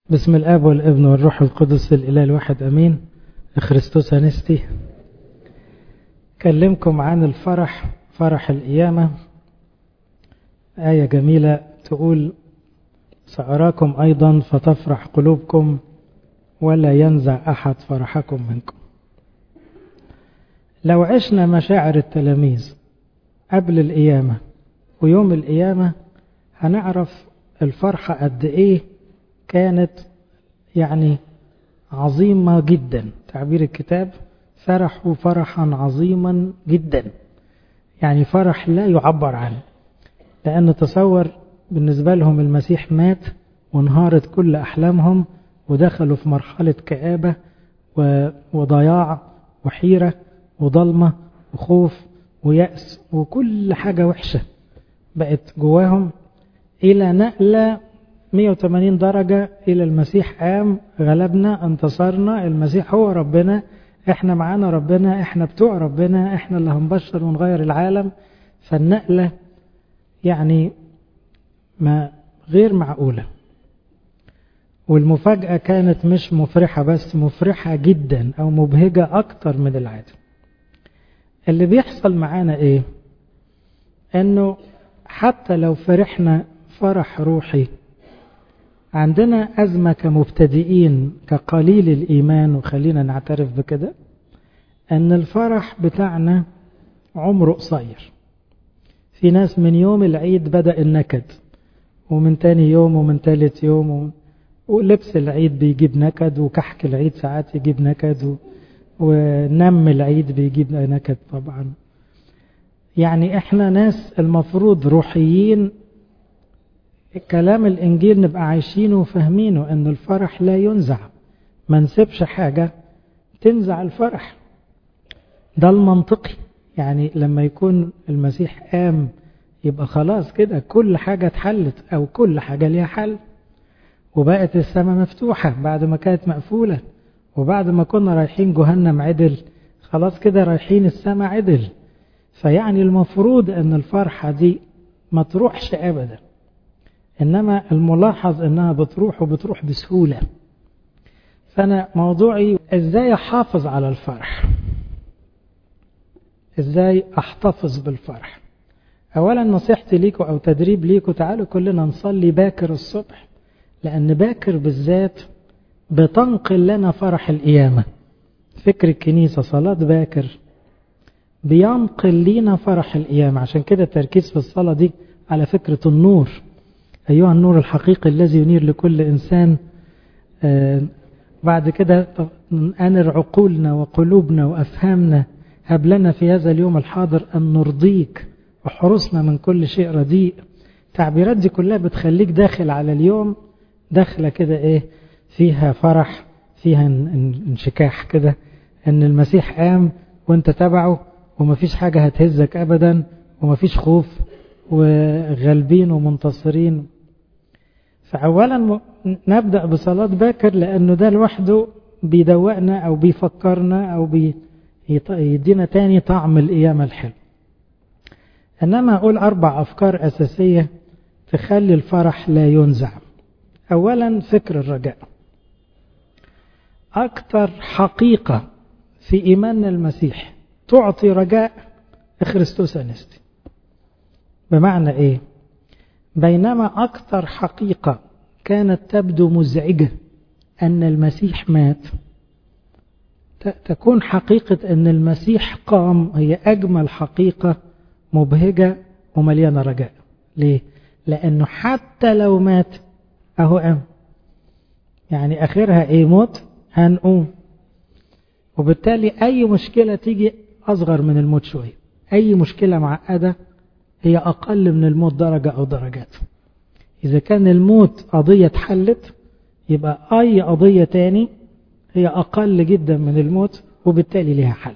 بسم الاب والابن والروح القدس الاله الواحد امين خريستوس انستي كلمكم عن الفرح فرح القيامه ايه جميله تقول ساراكم ايضا فتفرح قلوبكم ولا ينزع احد فرحكم منكم لو عشنا مشاعر التلاميذ قبل القيامه ويوم القيامه هنعرف الفرحه قد ايه كانت يعني عظيمة جدا تعبير الكتاب فرحوا فرحا عظيما جدا يعني فرح لا يعبر عنه لأن تصور بالنسبة لهم المسيح مات وانهارت كل أحلامهم ودخلوا في مرحلة كآبة وضياع وحيرة وضلمة وخوف ويأس وكل حاجة وحشة بقت جواهم إلى نقلة 180 درجة إلى المسيح قام غلبنا انتصرنا المسيح هو ربنا احنا معانا ربنا احنا بتوع ربنا احنا اللي هنبشر ونغير العالم فالنقلة يعني ما غير معقولة والمفاجأة كانت مش مفرحة بس مفرحة جدا أو مبهجة أكتر من العادة اللي بيحصل معانا إيه إنه حتى لو فرحنا فرح روحي عندنا أزمة كمبتدئين كقليل الإيمان وخلينا نعترف بكده أن الفرح بتاعنا عمره قصير في ناس من يوم العيد بدأ النكد ومن تاني يوم ومن تالت يوم و... ولبس العيد بيجيب نكد وكحك العيد ساعات يجيب نكد و... ونم العيد بيجيب نكد طبعا يعني احنا ناس المفروض روحيين كلام الإنجيل نبقى عايشينه وفاهمينه أن الفرح لا ينزع ما نسيبش حاجة تنزع الفرح ده المنطقي يعني لما يكون المسيح قام يبقى خلاص كده كل حاجة اتحلت أو كل حاجة ليها حل وبقت السماء مفتوحة بعد ما كانت مقفولة وبعد ما كنا رايحين جهنم عدل خلاص كده رايحين السماء عدل فيعني المفروض أن الفرحة دي ما تروحش أبداً إنما الملاحظ إنها بتروح وبتروح بسهولة فأنا موضوعي إزاي أحافظ على الفرح إزاي أحتفظ بالفرح أولا نصيحتي ليكم أو تدريب ليكم تعالوا كلنا نصلي باكر الصبح لأن باكر بالذات بتنقل لنا فرح القيامة فكر الكنيسة صلاة باكر بينقل لينا فرح القيامة عشان كده التركيز في الصلاة دي على فكرة النور أيها النور الحقيقي الذي ينير لكل إنسان آه بعد كده أنر عقولنا وقلوبنا وأفهامنا هب لنا في هذا اليوم الحاضر أن نرضيك وحرصنا من كل شيء رديء التعبيرات دي كلها بتخليك داخل على اليوم داخلة كده إيه فيها فرح فيها انشكاح كده أن المسيح قام وانت تبعه ومفيش حاجة هتهزك أبدا ومفيش خوف وغالبين ومنتصرين فأولا نبدأ بصلاة باكر لأنه ده لوحده بيدوقنا أو بيفكرنا أو بيدينا تاني طعم القيامة الحلو إنما أقول أربع أفكار أساسية تخلي الفرح لا ينزع أولا فكر الرجاء أكثر حقيقة في إيماننا المسيح تعطي رجاء خريستوس أنستي بمعنى إيه بينما أكثر حقيقة كانت تبدو مزعجة أن المسيح مات تكون حقيقة أن المسيح قام هي أجمل حقيقة مبهجة ومليانة رجاء ليه؟ لأنه حتى لو مات أهو قام يعني آخرها إيه موت هنقوم وبالتالي أي مشكلة تيجي أصغر من الموت شوية أي مشكلة معقدة هي أقل من الموت درجة أو درجات إذا كان الموت قضية اتحلت يبقى أي قضية تاني هي أقل جدا من الموت وبالتالي لها حل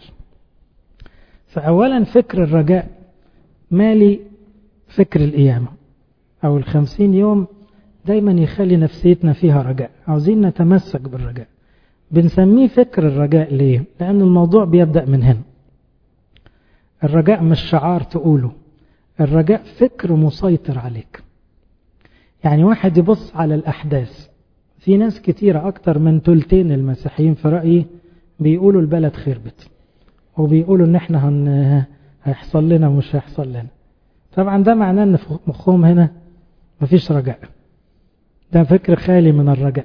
فأولا فكر الرجاء مالي فكر القيامة أو الخمسين يوم دايما يخلي نفسيتنا فيها رجاء عاوزين نتمسك بالرجاء بنسميه فكر الرجاء ليه لأن الموضوع بيبدأ من هنا الرجاء مش شعار تقوله الرجاء فكر مسيطر عليك يعني واحد يبص على الأحداث في ناس كتيرة أكتر من تلتين المسيحيين في رأيي بيقولوا البلد خربت وبيقولوا إن إحنا هن هيحصل لنا ومش هيحصل لنا طبعا ده معناه إن في مخهم هنا مفيش رجاء ده فكر خالي من الرجاء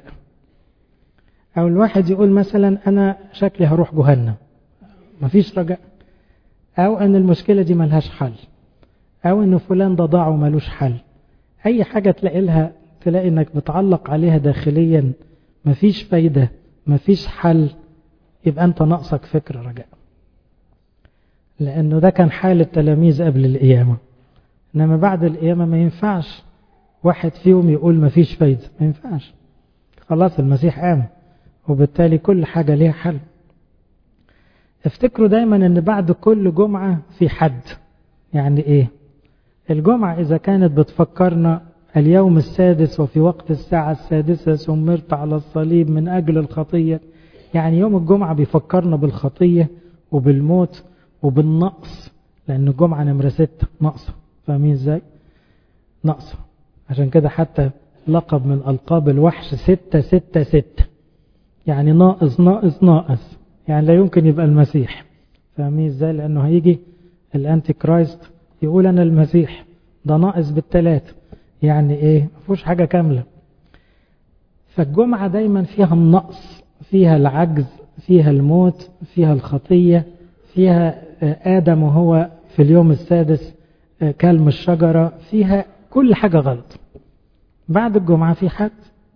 أو الواحد يقول مثلا أنا شكلي هروح جهنم مفيش رجاء أو أن المشكلة دي ملهاش حل أو أن فلان ده ضاع وملوش حل أي حاجة تلاقي لها تلاقي أنك بتعلق عليها داخليا مفيش فايدة مفيش حل يبقى أنت ناقصك فكر رجاء لأنه ده كان حال التلاميذ قبل القيامة إنما بعد القيامة ما ينفعش واحد فيهم يقول مفيش فايدة ما ينفعش خلاص المسيح قام وبالتالي كل حاجة ليها حل افتكروا دايما ان بعد كل جمعة في حد يعني ايه الجمعة اذا كانت بتفكرنا اليوم السادس وفي وقت الساعة السادسة سمرت على الصليب من اجل الخطية يعني يوم الجمعة بيفكرنا بالخطية وبالموت وبالنقص لان الجمعة نمرة ستة ناقصة فاهمين ازاي ناقصة عشان كده حتى لقب من القاب الوحش ستة ستة ستة يعني ناقص ناقص ناقص يعني لا يمكن يبقى المسيح فاهمين ازاي لانه هيجي الانتي كرايست يقول انا المسيح ده ناقص بالثلاثه يعني ايه مفيش حاجه كامله فالجمعه دايما فيها النقص فيها العجز فيها الموت فيها الخطيه فيها ادم وهو في اليوم السادس كلم الشجره فيها كل حاجه غلط بعد الجمعه في حد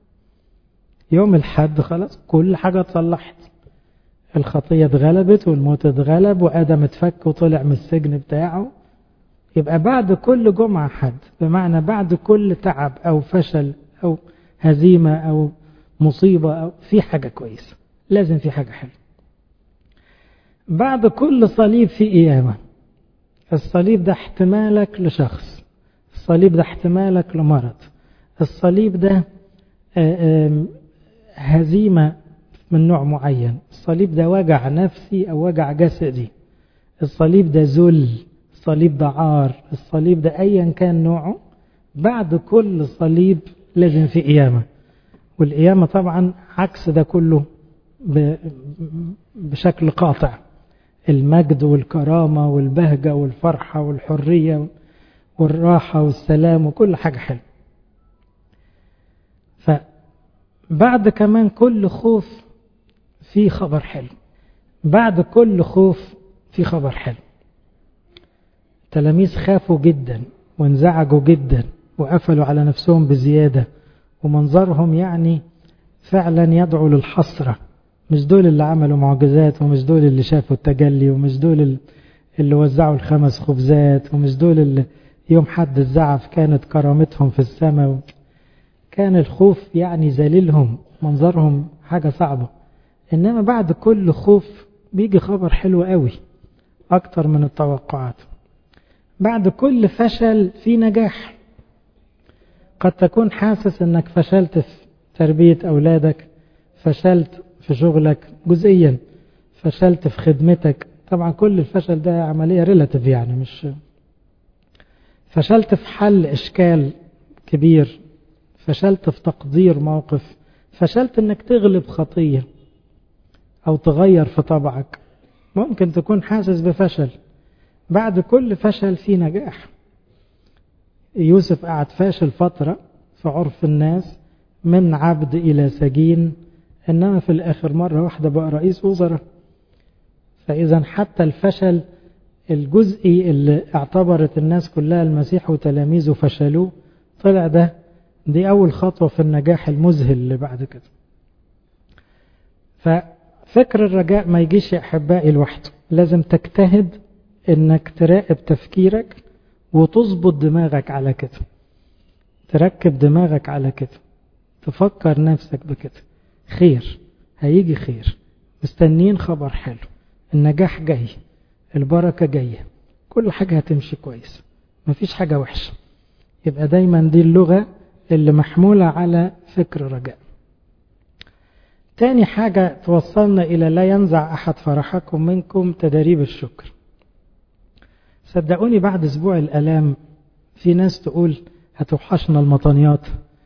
يوم الحد خلاص كل حاجه اتصلحت الخطية اتغلبت والموت اتغلب وآدم اتفك وطلع من السجن بتاعه يبقى بعد كل جمعة حد بمعنى بعد كل تعب أو فشل أو هزيمة أو مصيبة أو في حاجة كويسة لازم في حاجة حلوة بعد كل صليب في قيامة الصليب ده احتمالك لشخص الصليب ده احتمالك لمرض الصليب ده هزيمة من نوع معين الصليب ده وجع نفسي أو وجع جسدي الصليب ده ذل الصليب ده عار الصليب ده أيا كان نوعه بعد كل صليب لازم في قيامة والقيامة طبعا عكس ده كله بشكل قاطع المجد والكرامة والبهجة والفرحة والحرية والراحة والسلام وكل حاجة حلوة فبعد كمان كل خوف في خبر حلو بعد كل خوف في خبر حلو التلاميذ خافوا جدا وانزعجوا جدا وقفلوا على نفسهم بزيادة ومنظرهم يعني فعلا يدعو للحسرة مش دول اللي عملوا معجزات ومش دول اللي شافوا التجلي ومش دول اللي وزعوا الخمس خبزات ومش دول اللي يوم حد الزعف كانت كرامتهم في السماء كان الخوف يعني ذليلهم منظرهم حاجة صعبة إنما بعد كل خوف بيجي خبر حلو قوي أكتر من التوقعات بعد كل فشل في نجاح قد تكون حاسس انك فشلت في تربية أولادك فشلت في شغلك جزئيا فشلت في خدمتك طبعا كل الفشل ده عملية ريلاتيف يعني مش فشلت في حل إشكال كبير فشلت في تقدير موقف فشلت انك تغلب خطية او تغير في طبعك ممكن تكون حاسس بفشل بعد كل فشل في نجاح يوسف قعد فاشل فترة في عرف الناس من عبد إلى سجين إنما في الآخر مرة واحدة بقى رئيس وزراء فإذا حتى الفشل الجزئي اللي اعتبرت الناس كلها المسيح وتلاميذه فشلوه طلع ده دي أول خطوة في النجاح المذهل اللي بعد كده ففكر الرجاء ما يجيش يا أحبائي لوحده لازم تجتهد إنك تراقب تفكيرك وتظبط دماغك على كده تركب دماغك على كده تفكر نفسك بكده خير هيجي خير مستنين خبر حلو النجاح جاي البركة جاية كل حاجة هتمشي كويس مفيش حاجة وحشة يبقى دايما دي اللغة اللي محمولة على فكر رجاء تاني حاجة توصلنا إلى لا ينزع أحد فرحكم منكم تدريب الشكر صدقوني بعد أسبوع الألام في ناس تقول هتوحشنا المطانيات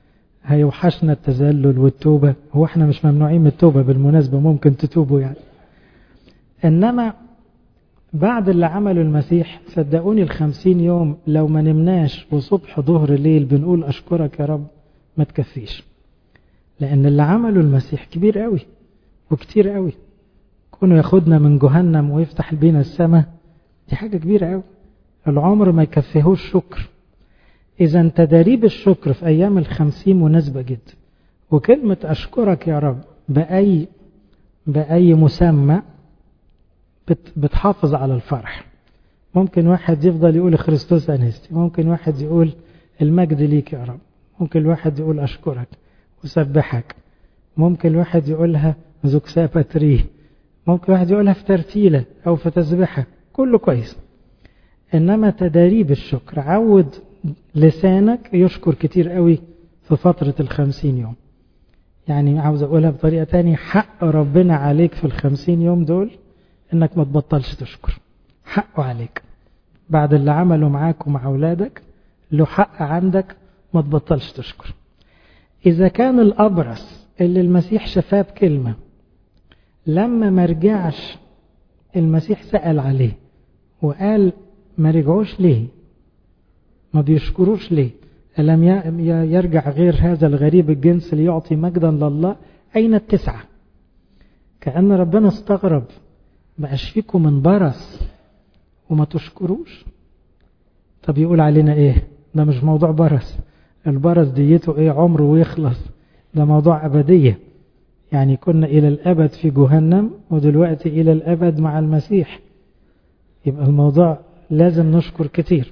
هيوحشنا التذلل والتوبة هو احنا مش ممنوعين من التوبة بالمناسبة ممكن تتوبوا يعني إنما بعد اللي عمله المسيح صدقوني الخمسين يوم لو ما نمناش وصبح ظهر ليل بنقول أشكرك يا رب ما تكفيش لأن اللي عمله المسيح كبير قوي وكتير قوي كونه ياخدنا من جهنم ويفتح بينا السماء دي حاجة كبيرة قوي العمر ما يكفيهوش شكر إذا تدريب الشكر في أيام الخمسين مناسبة جدا وكلمة أشكرك يا رب بأي بأي مسمى بتحافظ على الفرح ممكن واحد يفضل يقول خريستوس أنستي ممكن واحد يقول المجد ليك يا رب ممكن الواحد يقول أشكرك وسبحك ممكن الواحد يقولها زكسا باتري ممكن واحد يقولها في ترتيلة أو في تسبحة كله كويس إنما تداريب الشكر عود لسانك يشكر كتير قوي في فترة الخمسين يوم يعني عاوز أقولها بطريقة تانية حق ربنا عليك في الخمسين يوم دول إنك ما تبطلش تشكر حقه عليك بعد اللي عمله معاك ومع أولادك له حق عندك ما تبطلش تشكر إذا كان الأبرص اللي المسيح شفاه بكلمة لما ما رجعش المسيح سأل عليه وقال ما رجعوش ليه ما بيشكروش ليه ألم يرجع غير هذا الغريب الجنس ليعطي مجدا لله أين التسعة كأن ربنا استغرب بقاش فيكم من برص وما تشكروش طب يقول علينا ايه ده مش موضوع برص البرص ديته ايه عمره ويخلص ده موضوع أبدية يعني كنا إلى الأبد في جهنم ودلوقتي إلى الأبد مع المسيح يبقى الموضوع لازم نشكر كتير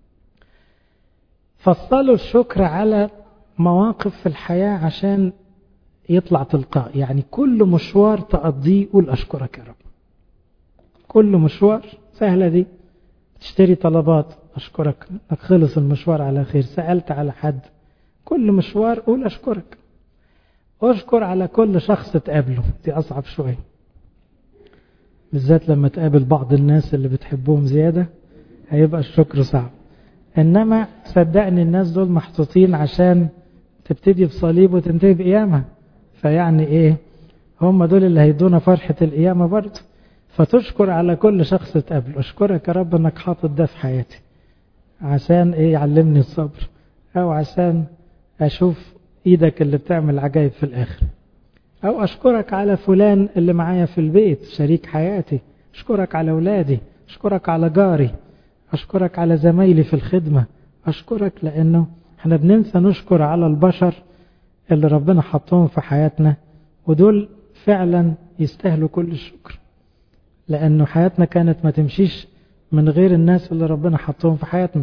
فصلوا الشكر على مواقف في الحياة عشان يطلع تلقاء يعني كل مشوار تقضيه قول أشكرك يا رب كل مشوار سهلة دي تشتري طلبات أشكرك انك خلص المشوار على خير سألت على حد كل مشوار قول أشكرك أشكر على كل شخص تقابله دي أصعب شوية بالذات لما تقابل بعض الناس اللي بتحبهم زيادة هيبقى الشكر صعب إنما صدقني الناس دول محطوطين عشان تبتدي بصليب وتنتهي بقيامة فيعني إيه هم دول اللي هيدونا فرحة القيامة برضه فتشكر على كل شخص تقابله أشكرك يا رب أنك حاطط ده في حياتي عشان إيه يعلمني الصبر أو عشان أشوف إيدك اللي بتعمل عجائب في الآخر أو أشكرك على فلان اللي معايا في البيت شريك حياتي أشكرك على أولادي أشكرك على جاري أشكرك على زمايلي في الخدمة أشكرك لأنه احنا بننسى نشكر على البشر اللي ربنا حطهم في حياتنا ودول فعلا يستاهلوا كل الشكر لأنه حياتنا كانت ما تمشيش من غير الناس اللي ربنا حطهم في حياتنا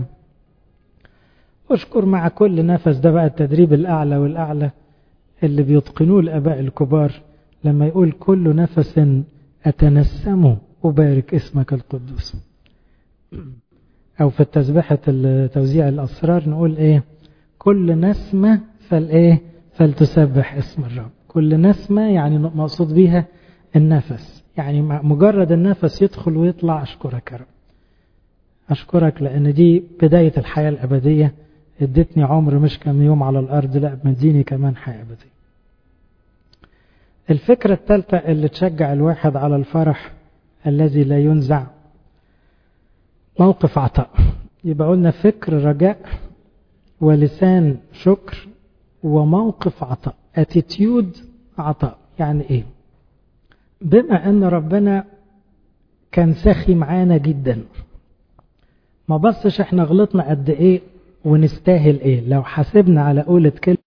أشكر مع كل نفس ده بقى التدريب الأعلى والأعلى اللي بيتقنوه الآباء الكبار لما يقول كل نفس أتنسمه أبارك اسمك القدوس أو في التسبيحة توزيع الأسرار نقول إيه كل نسمة فالإيه فلتسبح اسم الرب كل نسمة يعني مقصود بيها النفس يعني مجرد النفس يدخل ويطلع أشكرك يا رب أشكرك لأن دي بداية الحياة الأبدية ادتني عمر مش كم يوم على الأرض لا مديني كمان حياة أبدية الفكرة الثالثة اللي تشجع الواحد على الفرح الذي لا ينزع موقف عطاء يبقى قلنا فكر رجاء ولسان شكر وموقف عطاء اتيتيود عطاء يعني ايه بما ان ربنا كان سخي معانا جدا ما بصش احنا غلطنا قد ايه ونستاهل ايه لو حاسبنا على قولة كلمة